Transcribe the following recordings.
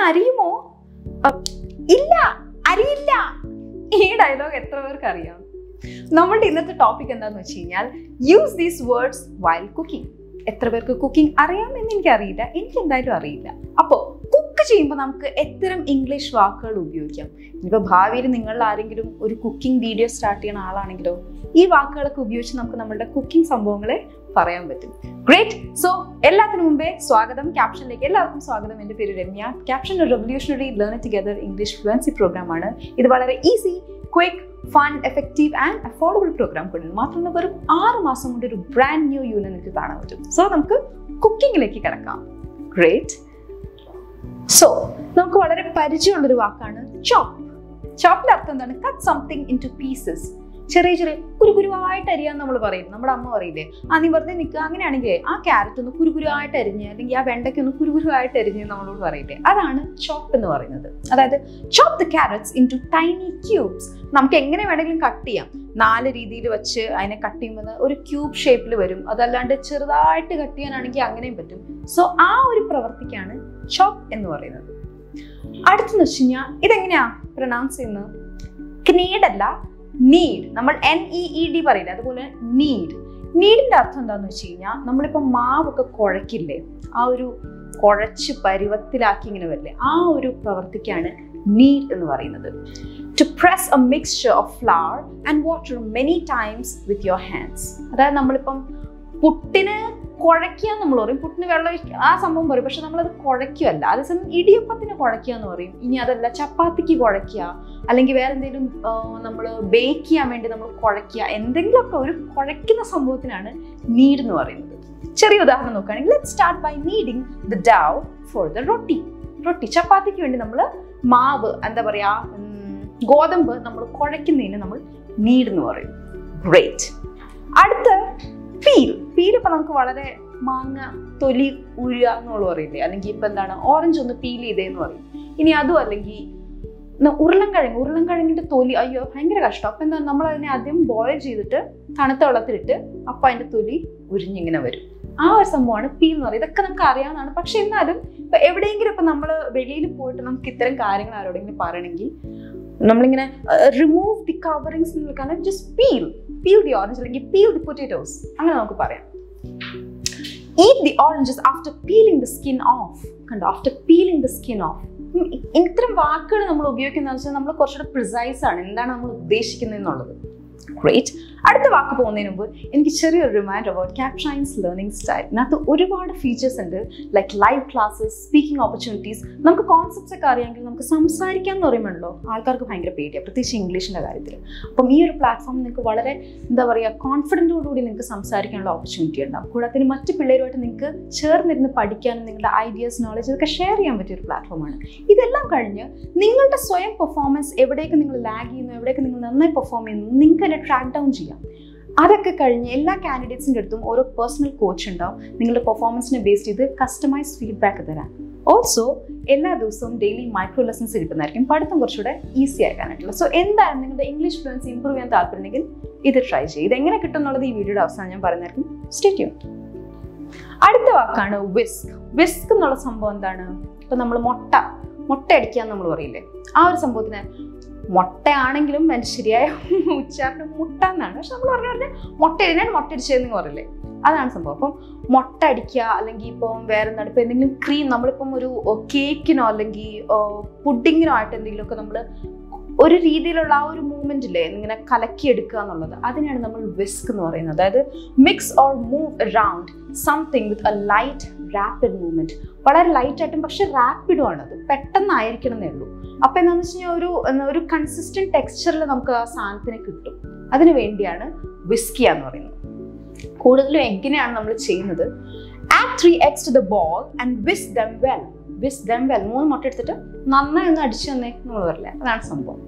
അരിയുമോ അ, ഇല്ല അരിയില്ല ഈ ഡയലോഗ് എത്ര പേർക്ക് അറിയാം നമ്മളുടെ ഇന്നത്തെ ടോപ്പിക് എന്താന്ന് വെച്ച് കഴിഞ്ഞാൽ use these words while cooking എത്ര പേർക്ക് കുക്കിംഗ് അറിയാമെന്ന് എനിക്ക് അറിയില്ല എനിക്ക് എന്തായാലും അറിയില്ല അപ്പോൾ കുക്ക് ചെയ്യുമ്പോൾ നമുക്ക് എത്തരം ഇംഗ്ലീഷ് വാക്കുകൾ ഉപയോഗിക്കാം ഇനിയിപ്പോൾ ഭാവിയിൽ നിങ്ങൾ ആരെങ്കിലും ഒരു കുക്കിംഗ് വീഡിയോ സ്റ്റാർട്ട് ചെയ്യുന്ന ആളാണെങ്കിലോ ഈ വാക്കുകളൊക്കെ ഉപയോഗിച്ച് നമുക്ക് നമ്മളുടെ കുക്കിംഗ് സംഭവങ്ങളെ പറയാൻ പറ്റും ഗ്രേറ്റ് സോ എല്ലാത്തിനു മുമ്പേ സ്വാഗതം ക്യാപ്ഷനിലേക്ക് എല്ലാവർക്കും സ്വാഗതം എൻ്റെ പേര് രമ്യ ക്യാപ്ഷൻ ഒരു revolutionary learn together English fluency program ആണ് ഇത് വളരെ easy quick fun effective and affordable program കൂടി മാത്രമല്ല വെറും ആറ് മാസം കൊണ്ട് ഒരു ബ്രാൻഡ് ന്യൂ യൂണിറ്റ് നിങ്ങൾക്ക് കാണാൻ പറ്റും സോ നമുക്ക് കുക്കിങ്ങിലേക്ക് കിടക്കാം ഗ്രേറ്റ് സോ നമുക്ക് വളരെ പരിചയമുള്ളൊരു വാക്കാണ് ചോപ്പ് ചോപ്പിന്റെ അർത്ഥം എന്താണ് cut something into pieces ചെറിയ ചെറിയ കുരുകുരുവായിട്ട് അരിയാന്ന് നമ്മൾ പറയും നമ്മുടെ അമ്മ പറയില്ലേ ആ നീ വെറുതെ നിൽക്കുക അങ്ങനെയാണെങ്കിൽ ആ ക്യാരറ്റ് ഒന്ന് കുരുകുരുവായിട്ട് അരിഞ്ഞ് അല്ലെങ്കിൽ ആ വെണ്ടയ്ക്ക് ഒന്ന് കുരുകുരുവായിട്ട് അരിഞ്ഞ് നമ്മളോട് പറയില്ലേ അതാണ് ചോപ്പ് എന്ന് പറയുന്നത് അതായത് chop the carrots into tiny cubes നമുക്ക് എങ്ങനെ വേണമെങ്കിലും കട്ട് ചെയ്യാം നാല് രീതിയിൽ വെച്ച് അതിനെ കട്ട് ചെയ്യുമ്പോൾ ഒരു ക്യൂബ് ഷേപ്പിൽ വരും അതല്ലാണ്ട് ചെറുതായിട്ട് കട്ട് ചെയ്യാനാണെങ്കിൽ അങ്ങനെയും പറ്റും സോ ആ ഒരു പ്രവർത്തിക്കാണ് ചോപ്പ് എന്ന് പറയുന്നത് അടുത്തെന്ന് വെച്ച് കഴിഞ്ഞാൽ ഇതെങ്ങനെയാ പ്രൊനൗൺസ് ചെയ്യുന്നത് ക്നീഡ് അല്ല നീഡ് നമ്മൾ എൻ ഇ ഇ ഡി പറയില്ല അതുപോലെ നീഡ് നീഡിന്റെ അർത്ഥം എന്താന്ന് വെച്ച് കഴിഞ്ഞാൽ നമ്മളിപ്പോൾ മാവൊക്കെ കുഴക്കില്ലേ ആ ഒരു കുഴച്ച് പരുവത്തിലാക്കി ഇങ്ങനെ വരില്ലേ ആ ഒരു പ്രവർത്തിക്കാണ് നീഡ് എന്ന് പറയുന്നത് to press a mixture of flour and water many times with your hands അതായത് നമ്മളിപ്പം പുട്ടിന് കുഴയ്ക്കുക നമ്മൾ പറയും പുട്ടിന് വെള്ളം ഒഴിക്കുക ആ സംഭവം പറയും പക്ഷെ നമ്മളത് കുഴയ്ക്കുകയല്ല അതേസമയം ഇടിയപ്പത്തിന് കുഴയ്ക്കുക എന്ന് പറയും ഇനി അതല്ല ചപ്പാത്തിക്ക് കുഴയ്ക്കുക അല്ലെങ്കിൽ വേറെ എന്തെങ്കിലും നമ്മൾ ബേക്ക് ചെയ്യാൻ വേണ്ടി നമ്മൾ കുഴയ്ക്കുക എന്തെങ്കിലുമൊക്കെ ഒരു കുഴയ്ക്കുന്ന സംഭവത്തിനാണ് നീഡ് എന്ന് പറയുന്നത് ചെറിയ ഉദാഹരണം നോക്കുകയാണെങ്കിൽ let start by kneading the dough for the roti roti ചപ്പാത്തിക്ക് വേണ്ടി നമ്മൾ മാവ് എന്താ പറയാ ഉം, ഗോതമ്പ് നമ്മൾ കുഴയ്ക്കുന്നതിന് നമ്മൾ നീഡ് എന്ന് പറയും ഗ്രേറ്റ് അടുത്ത പീൽ പീൽ ഇപ്പൊ നമുക്ക് വളരെ മാങ്ങ തൊലി ഉരുക എന്നുള്ള പറയില്ലേ അല്ലെങ്കിൽ ഇപ്പൊ എന്താണ് ഓറഞ്ച് ഒന്ന് പീൽ ചെയ്തേന്ന് പറയും ഇനി അതും അല്ലെങ്കിൽ ന- ഉരുളൻകിഴങ്ങ് ഉരുളൻകിഴങ്ങിന്റെ തൊലി അയ്യോ ഭയങ്കര കഷ്ടം അപ്പൊ എന്താ നമ്മൾ അതിനെ ആദ്യം ബോയിൽ ചെയ്തിട്ട് തണുത്ത വെള്ളത്തിലിട്ട് അപ്പൊ അതിന്റെ തൊലി ഉരിഞ്ഞിങ്ങനെ വരും ആ ഒരു സംഭവമാണ് പീൽ എന്ന് പറയുന്നത് ഇതൊക്കെ നമുക്ക് അറിയാവുന്നതാണ് പക്ഷെ എന്നാലും ഇപ്പൊ എവിടെയെങ്കിലും ഇപ്പൊ നമ്മൾ വെളിയിൽ പോയിട്ട് നമുക്ക് ഇത്തരം കാര്യങ്ങൾ ആരോടെങ്കിലും പറയണമെങ്കിൽ നമ്മളിങ്ങനെ റിമൂവ് ദി കവറിങ്സ് നിൽക്കാൻ just peel peel the orange അല്ലെങ്കിൽ പീൽ ദി പൊറ്റേറ്റോസ് അങ്ങനെ നമുക്ക് പറയാം eat the oranges after peeling the skin off കണ്ടോ after peeling the skin off ഇത്തരം വാക്കുകൾ നമ്മൾ ഉപയോഗിക്കുന്നതെന്ന് വെച്ചാൽ നമ്മൾ കുറച്ചുകൂടെ പ്രിസൈസ് ആണ് എന്താണ് നമ്മൾ ഉദ്ദേശിക്കുന്നത് എന്നുള്ളത് ഗ്രേറ്റ് അടുത്ത വാക്ക് പോകുന്നതിന് മുമ്പ് എനിക്ക് ചെറിയൊരു reminder about Caption's learning style ഇതിനകത്ത് ഒരുപാട് ഫീച്ചേഴ്സ് ഉണ്ട് like live classes speaking opportunities നമുക്ക് കോൺസെപ്റ്റ്സ് ഒക്കെ അറിയാമെങ്കിൽ നമുക്ക് സംസാരിക്കാൻ എന്ന് പറയുമ്പോഴല്ലോ ആൾക്കാർക്ക് ഭയങ്കര പേടിയാണ് പ്രത്യേകിച്ച് ഇംഗ്ലീഷിൻ്റെ കാര്യത്തിൽ അപ്പം ഈ ഒരു പ്ലാറ്റ്ഫോം നിങ്ങൾക്ക് വളരെ എന്താ പറയുക കോൺഫിഡൻറ്റോടുകൂടി നിങ്ങൾക്ക് സംസാരിക്കാനുള്ള ഓപ്പർച്യൂണിറ്റി ഉണ്ടാവും കൂടാതെ മറ്റ് പിള്ളേരുമായിട്ട് നിങ്ങൾക്ക് ചേർന്നിരുന്ന് പഠിക്കാനും നിങ്ങളുടെ ഐഡിയാസ് നോളജ് ഇതൊക്കെ ഷെയർ ചെയ്യാൻ പറ്റിയ ഒരു പ്ലാറ്റ്ഫോമാണ് ഇതെല്ലാം കഴിഞ്ഞ് നിങ്ങളുടെ സ്വയം പെർഫോമൻസ് എവിടേക്ക് നിങ്ങൾ ലാഗ് ചെയ്യുന്നു എവിടേക്ക് നിങ്ങൾ നന്നായി പെർഫോം ചെയ്യുന്നു നിങ്ങൾക്ക് തന്നെ ട്രാക്ക് ഡൗൺ ചെയ്യാം അതൊക്കെ കഴിഞ്ഞ് എല്ലാ കാൻഡിഡേറ്റ്സിൻ്റെ അടുത്തും ഓരോ പേഴ്സണൽ കോച്ച് ഉണ്ടാവും നിങ്ങളുടെ പെർഫോമൻസിനെ ബേസ് ചെയ്ത് കസ്റ്റമൈസ് ഫീഡ്ബാക്ക് തരാൻ ഓൾസോ എല്ലാ ദിവസവും ഡെയിലി മൈക്രോ ലെസൺസ് കിട്ടുന്നതായിരിക്കും പഠിത്തം കുറച്ചുകൂടെ ഈസി ആക്കാനായിട്ടുള്ള സോ എന്തായാലും നിങ്ങളുടെ ഇംഗ്ലീഷ് ഫ്ലുവൻസി ഇമ്പ്രൂവ് ചെയ്യാൻ താല്പര്യമുണ്ടെങ്കിൽ ഇത് ട്രൈ ചെയ്യും ഇത് എങ്ങനെ കിട്ടും എന്നുള്ളത് ഈ വീഡിയോയുടെ അവസാനം ഞാൻ പറയുന്നതായിരിക്കും സ്റ്റേറ്റ്യൂൺ അടുത്ത വാക്കാണ് വിസ്ക് വിസ്ക് എന്നുള്ള സംഭവം എന്താണ് ഇപ്പൊ നമ്മൾ മുട്ട മുട്ട അടിക്കുക നമ്മൾ പറയില്ലേ ആ ഒരു സംഭവത്തിന് മുട്ടയാണെങ്കിലും അതിന്റെ ശരിയായ ഉച്ചാരണം മുട്ട എന്നാണ് പക്ഷെ നമ്മൾ പറഞ്ഞ പറഞ്ഞാൽ മുട്ട എഴുതിനാണ് മുട്ട അടിച്ചതെന്ന് പറയില്ലേ അതാണ് സംഭവം അപ്പം മുട്ട അടിക്കുക അല്ലെങ്കിൽ ഇപ്പം വേറെ എന്താണ് ഇപ്പം എന്തെങ്കിലും ക്രീം നമ്മളിപ്പം ഒരു കേക്കിനോ അല്ലെങ്കിൽ പുഡിങ്ങിനോ ആയിട്ട് എന്തെങ്കിലുമൊക്കെ നമ്മൾ ഒരു രീതിയിലുള്ള ആ ഒരു മൂവ്മെന്റ് ഇല്ലേ ഇങ്ങനെ കലക്കിയെടുക്കുക എന്നുള്ളത് അതിനാണ് നമ്മൾ വിസ്ക് എന്ന് പറയുന്നത് അതായത് mix or move around something with a light rapid movement വളരെ ലൈറ്റ് ആയിട്ടും പക്ഷെ റാപ്പിഡും ആണ് അത് പെട്ടെന്നായിരിക്കണം എന്നേ ഉള്ളൂ അപ്പൊ എന്താണെന്ന് വെച്ച് കഴിഞ്ഞാൽ ഒരു എന്താ ഒരു കൺസിസ്റ്റന്റ് ടെക്സ്ചറിൽ നമുക്ക് ആ സാധനത്തിന് കിട്ടും അതിനു വേണ്ടിയാണ് വിസ്കിയ എന്ന് പറയുന്നത് കൂടുതലും എങ്ങനെയാണ് നമ്മൾ ചെയ്യുന്നത് add three eggs to the bowl and whisk them well whisk them well മൂന്ന് മുട്ട എടുത്തിട്ട് നന്നായി ഒന്ന് അടിച്ചു തന്നേ നമ്മൾ പറയില്ലേ അതാണ് സംഭവം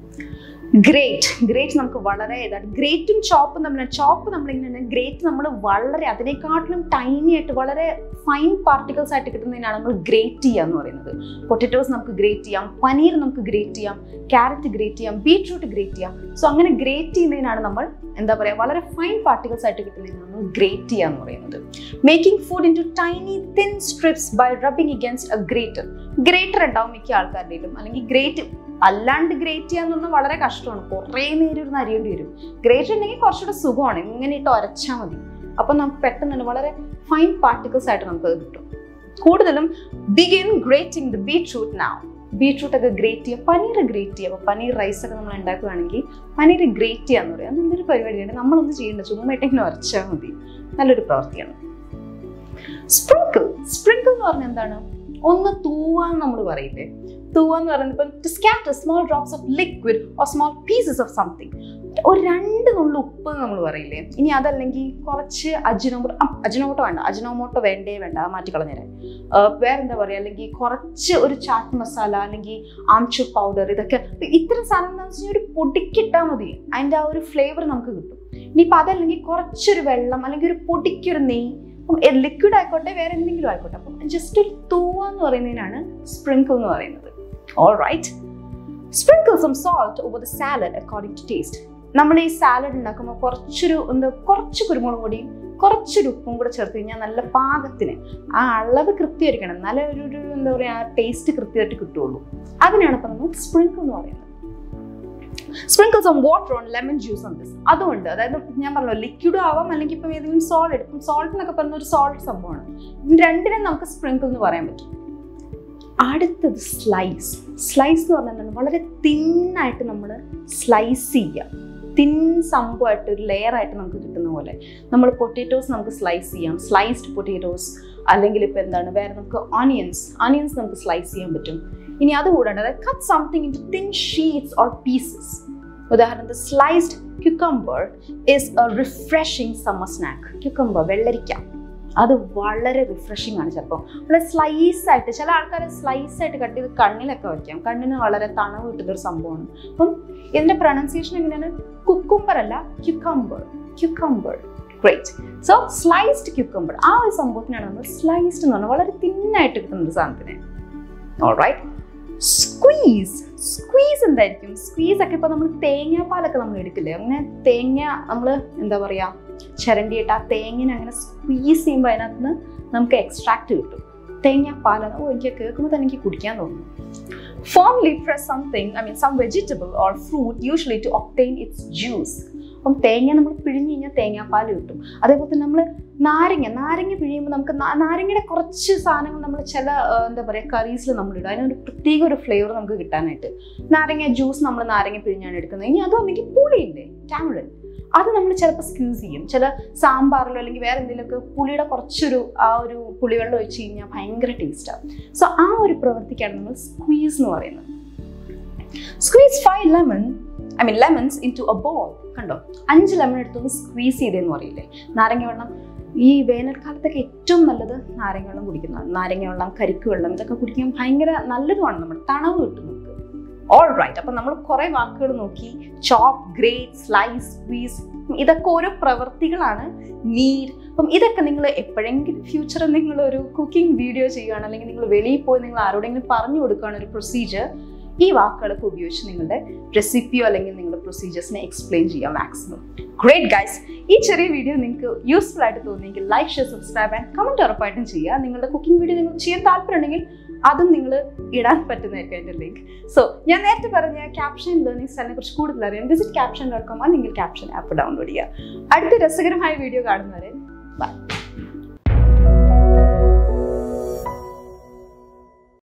ഗ്രേറ്റ് ഗ്രേറ്റ് നമുക്ക് വളരെ ഇതാണ് ഗ്രേറ്റും ചോപ്പും തമ്മിലാണ് ചോപ്പ് നമ്മളിങ്ങനെ ഗ്രേറ്റ് നമ്മൾ വളരെ അതിനെക്കാട്ടിലും ടൈനി ആയിട്ട് വളരെ ഫൈൻ പാർട്ടിക്കിൾസ് ആയിട്ട് കിട്ടുന്നതിനാണ് നമ്മൾ ഗ്രേറ്റ് ചെയ്യുക എന്ന് പറയുന്നത് പൊട്ടറ്റോസ് നമുക്ക് ഗ്രേറ്റ് ചെയ്യാം പനീർ നമുക്ക് ഗ്രേറ്റ് ചെയ്യാം ക്യാരറ്റ് ഗ്രേറ്റ് ചെയ്യാം ബീട്രൂട്ട് ഗ്രേറ്റ് ചെയ്യാം സോ അങ്ങനെ ഗ്രേറ്റ് ചെയ്യുന്നതിനാണ് നമ്മൾ എന്താ പറയുക വളരെ ഫൈൻ പാർട്ടിക്കിൾസ് ആയിട്ട് കിട്ടുന്നതിനാണ് നമ്മൾ ഗ്രേറ്റ് ചെയ്യുക എന്ന് പറയുന്നത് making food into tiny thin strips by rubbing against a grater grater ഉണ്ടാവും മിക്ക ആൾക്കാരുടെയും അല്ലെങ്കിൽ ഗ്രേറ്റ് അല്ലാണ്ട് ഗ്രേറ്റ് ചെയ്യാന്ന് പറഞ്ഞാൽ വളരെ കഷ്ടമാണ് കുറേ നേരം ഇരുന്ന് അരിയേണ്ടി വരും ഗ്രേറ്റർ ഉണ്ടെങ്കിൽ കുറച്ചുകൂടെ സുഖമാണ് ഇങ്ങനെ ഇട്ട് ഉരച്ചാൽ മതി അപ്പം നമുക്ക് പെട്ടെന്ന് തന്നെ വളരെ ഫൈൻ പാർട്ടിക്കിൾസ് ആയിട്ട് നമുക്ക് അത് കിട്ടും കൂടുതലും ബിഗിൻ ഗ്രേറ്റിംഗ് ദ ബീട്രൂട്ട് നാ ബീട്രൂട്ട് ഒക്കെ ഗ്രേറ്റ് ചെയ്യുക പനീർ ഗ്രേറ്റ് ചെയ്യുക അപ്പോൾ പനീർ റൈസ് ഒക്കെ നമ്മൾ ഉണ്ടാക്കുകയാണെങ്കിൽ പനീർ ഗ്രേറ്റ് ചെയ്യാന്ന് പറയാം അത് നല്ലൊരു പരിപാടിയാണ് നമ്മളൊന്നും ചെയ്യേണ്ട ചുമ്മാ ഇട്ടിങ്ങനെ ഉരച്ചാൽ മതി നല്ലൊരു പ്രവൃത്തിയാണ് സ്പ്രിങ്കിൾ സ്പ്രിങ്കിൾ എന്ന് പറഞ്ഞാൽ എന്താണ് ഒന്ന് തൂവാന്ന് നമ്മൾ പറയില്ലേ തൂവാന്ന് പറയുന്നത് ഇപ്പം to scatter small drops of liquid or small pieces of something ഒരു രണ്ട് നുള്ളു ഉപ്പ് നമ്മൾ പറയില്ലേ ഇനി അതല്ലെങ്കിൽ കുറച്ച് അജിനോമോട്ടോ അജിനോമോട്ടോ വേണ്ട അജിനോമോട്ടോ വേണ്ടേ വേണ്ട അത് മാറ്റിക്കളഞ്ഞേരാൻ വേറെന്താ പറയുക അല്ലെങ്കിൽ കുറച്ച് ഒരു ചാട്ട് മസാല അല്ലെങ്കിൽ ആംചൂർ പൗഡർ ഇതൊക്കെ ഇത്തരം സാധനം എന്താണെന്ന് വെച്ചാൽ ഒരു പൊടിക്കിട്ടാൽ മതി അതിൻ്റെ ആ ഒരു ഫ്ലേവർ നമുക്ക് കിട്ടും ഇനിയിപ്പോൾ അതല്ലെങ്കിൽ കുറച്ചൊരു വെള്ളം അല്ലെങ്കിൽ ഒരു പൊടിക്കൊരു നെയ്യ് ലിക്വിഡ് ആയിക്കോട്ടെ വേറെ എന്തെങ്കിലും ആയിക്കോട്ടെ അപ്പം ജസ്റ്റ് ഒരു തൂവ എന്ന് പറയുന്നതിനാണ് സ്പ്രിങ്കിൾ എന്ന് പറയുന്നത് all right sprinkle some salt over the salad according to taste നമ്മൾ ഈ സാലഡ് ഉണ്ടാക്കുമ്പോൾ കുറച്ചൊരു എന്താ കുറച്ച് കുരുമുളക് പൊടിയും കുറച്ചൊരു ഉപ്പും കൂടെ ചേർത്ത് കഴിഞ്ഞാൽ നല്ല പാകത്തിന് ആ അളവ് കൃത്യമായിരിക്കണം നല്ല ഒരു ഒരു എന്താ പറയുക ആ ടേസ്റ്റ് കൃത്യമായിട്ട് കിട്ടുള്ളൂ അതിനാണ് ഇപ്പം നമ്മൾ സ്പ്രിങ്കിൾ എന്ന് പറയുന്നത് sprinkle some water on lemon juice on this അതുകൊണ്ട് അതായത് ഞാൻ പറഞ്ഞല്ലോ ലിക്വിഡും ആവാം അല്ലെങ്കിൽ ഇപ്പം ഏതെങ്കിലും സോൾട്ട് എടുക്കും സോൾട്ട് എന്നൊക്കെ പറഞ്ഞ ഒരു സോൾട്ട് സംഭവമാണ് ഇത് രണ്ടിനും നമുക്ക് സ്പ്രിങ്കിൾ എന്ന് പറയാൻ പറ്റും അടുത്തത് സ്ലൈസ് സ്ലൈസ് എന്ന് പറഞ്ഞാൽ എന്താണ് വളരെ തിന്നായിട്ട് നമ്മൾ സ്ലൈസ് ചെയ്യുക തിൻ സംഭവമായിട്ട് ഒരു ലെയർ ആയിട്ട് നമുക്ക് കിട്ടുന്ന പോലെ നമ്മൾ പൊട്ടേറ്റോസ് നമുക്ക് സ്ലൈസ് ചെയ്യാം സ്ലൈസ്ഡ് പൊട്ടേറ്റോസ് അല്ലെങ്കിൽ ഇപ്പം എന്താണ് വേറെ നമുക്ക് ഓണിയൻസ് ഓണിയൻസ് നമുക്ക് സ്ലൈസ് ചെയ്യാൻ പറ്റും ഇനി അതുകൂടാണ്ട് അതായത് cut something into thin sheets or pieces ഉദാഹരണത്തിന് sliced cucumber is a refreshing summer snack cucumber വെള്ളരിക്ക അത് വളരെ റിഫ്രഷിംഗ് ആണ് ചിലപ്പോൾ വളരെ സ്ലൈസ് ആയിട്ട് ചില ആൾക്കാർ സ്ലൈസ് ആയിട്ട് കട്ട് ചെയ്ത് കണ്ണിലൊക്കെ വയ്ക്കാം കണ്ണിന് വളരെ തണവ് കിട്ടുന്ന ഒരു സംഭവമാണ് അപ്പം ഇതിന്റെ പ്രൊണൗൺസിയേഷൻ എങ്ങനെയാണ് കുക്കുംബർ അല്ല cucumber cucumber great so sliced cucumber ആ ഒരു സംഭവത്തിനാണ് നമ്മൾ സ്ലൈസ്ഡ് എന്ന് പറഞ്ഞാൽ വളരെ തിന്നായിട്ട് കിട്ടുന്ന ഒരു സാധനത്തിന് ഓൾറൈറ്റ് സ്ക്വീസ് സ്ക്വീസ് എന്തായിരിക്കും സ്ക്വീസ് ഒക്കെ ഇപ്പൊ നമ്മൾ തേങ്ങാപ്പാലൊക്കെ നമ്മൾ എടുക്കില്ലേ അങ്ങനെ തേങ്ങ നമ്മൾ എന്താ പറയാ ചിരണ്ടിയിട്ട് ആ തേങ്ങനെ അങ്ങനെ സ്ക്വീസ് ചെയ്യുമ്പോൾ അതിനകത്ത് നിന്ന് നമുക്ക് എക്സ്ട്രാക്ട് കിട്ടും തേങ്ങാപ്പാൽ ഓ എനിക്ക് കേൾക്കുമ്പോൾ തന്നെ എനിക്ക് കുടിക്കാൻ തോന്നുന്നു firmly press something I mean some vegetable or fruit usually to obtain its juice അപ്പം തേങ്ങ നമ്മൾ പിഴിഞ്ഞ് കഴിഞ്ഞാൽ തേങ്ങാപ്പാൽ കിട്ടും അതേപോലെ തന്നെ നമ്മൾ നാരങ്ങ നാരങ്ങ പിഴിയുമ്പോൾ നമുക്ക് നാ- നാരങ്ങയുടെ കുറച്ച് സാധനങ്ങൾ നമ്മൾ ചില ആ, എന്താ പറയുക കറീസിൽ നമ്മൾ ഇടും അതിനൊരു പ്രത്യേക ഒരു ഫ്ലേവർ നമുക്ക് കിട്ടാനായിട്ട് നാരങ്ങ ജ്യൂസ് നമ്മൾ നാരങ്ങ പിഴിഞ്ഞാണ് എടുക്കുന്നത് ഇനി അതുമല്ലെങ്കിൽ പുളിയില്ലേ ടാമറിൻ അത് നമ്മൾ ചിലപ്പോൾ സ്ക്യൂസ് ചെയ്യും ചില സാമ്പാറിലോ അല്ലെങ്കിൽ വേറെ എന്തെങ്കിലുമൊക്കെ പുളിയുടെ കുറച്ചൊരു ആ ഒരു പുളിവെള്ളം ഒഴിച്ച് കഴിഞ്ഞാൽ ഭയങ്കര ടേസ്റ്റാണ് സോ ആ ഒരു പ്രവൃത്തിക്കാണ് നമ്മൾ സ്ക്വീസ് എന്ന് പറയുന്നത് squeeze five lemon I mean lemons into a bowl കണ്ടോ അഞ്ച് ലെമൺ എടുത്തൊന്ന് സ്ക്വീസ് ചെയ്തേന്ന് പറയില്ലേ നാരങ്ങ വെള്ളം ഈ വേനൽക്കാലത്തൊക്കെ ഏറ്റവും നല്ലത് നാരങ്ങ വെള്ളം കുടിക്കുന്നതാണ് നാരങ്ങ വെള്ളം കരിക്ക് വെള്ളം ഇതൊക്കെ കുടിക്കാൻ ഭയങ്കര നല്ലതുമാണ് നമ്മുടെ തണവ് കിട്ടും നമുക്ക് ഓൾ റൈറ്റ് അപ്പം നമ്മൾ കുറേ വാക്കുകൾ നോക്കി ചോപ്പ് ഗ്രേറ്റ് സ്ലൈസ് സ്ക്വീസ് ഇതൊക്കെ ഓരോ പ്രവൃത്തികളാണ് നീഡ് അപ്പം ഇതൊക്കെ നിങ്ങൾ എപ്പോഴെങ്കിലും ഫ്യൂച്ചറിൽ നിങ്ങൾ ഒരു കുക്കിംഗ് വീഡിയോ ചെയ്യുകയാണ് അല്ലെങ്കിൽ നിങ്ങൾ വെളിയിൽ പോയി നിങ്ങൾ ആരോടെങ്കിലും പറഞ്ഞു കൊടുക്കുകയാണ് ഒരു പ്രൊസീജിയർ ഈ വാക്കുകളൊക്കെ ഉപയോഗിച്ച് നിങ്ങളുടെ റെസിപ്പിയോ അല്ലെങ്കിൽ നിങ്ങളുടെ പ്രൊസീജിയേഴ്സിനെ എക്സ്പ്ലെയിൻ ചെയ്യാം മാക്സിമം ഗ്രേറ്റ് ഗൈസ് ഈ ചെറിയ വീഡിയോ നിങ്ങൾക്ക് യൂസ്ഫുൾ ആയിട്ട് തോന്നിയെങ്കിൽ like share subscribe and comment ഉറപ്പായിട്ടും ചെയ്യുക നിങ്ങളുടെ കുക്കിംഗ് വീഡിയോ നിങ്ങൾ ചെയ്യാൻ താല്പര്യമുണ്ടെങ്കിൽ അതും നിങ്ങൾ ഇടാൻ പറ്റുന്നതായിരിക്കും അതിൻ്റെ ലിങ്ക് സോ ഞാൻ നേരത്തെ പറഞ്ഞ ക്യാപ്ഷൻ ലേണിംഗ് സ്റ്റൈലിനെ കുറിച്ച് കൂടുതൽ അറിയാൻ വിസിറ്റ് ക്യാപ്ഷൻ ഡോട്ട് കോം അല്ലെങ്കിൽ ക്യാപ്ഷൻ ആപ്പ് ഡൗൺലോഡ് ചെയ്യുക അടുത്ത രസകരമായ വീഡിയോ കാണുന്നവരെ ബൈ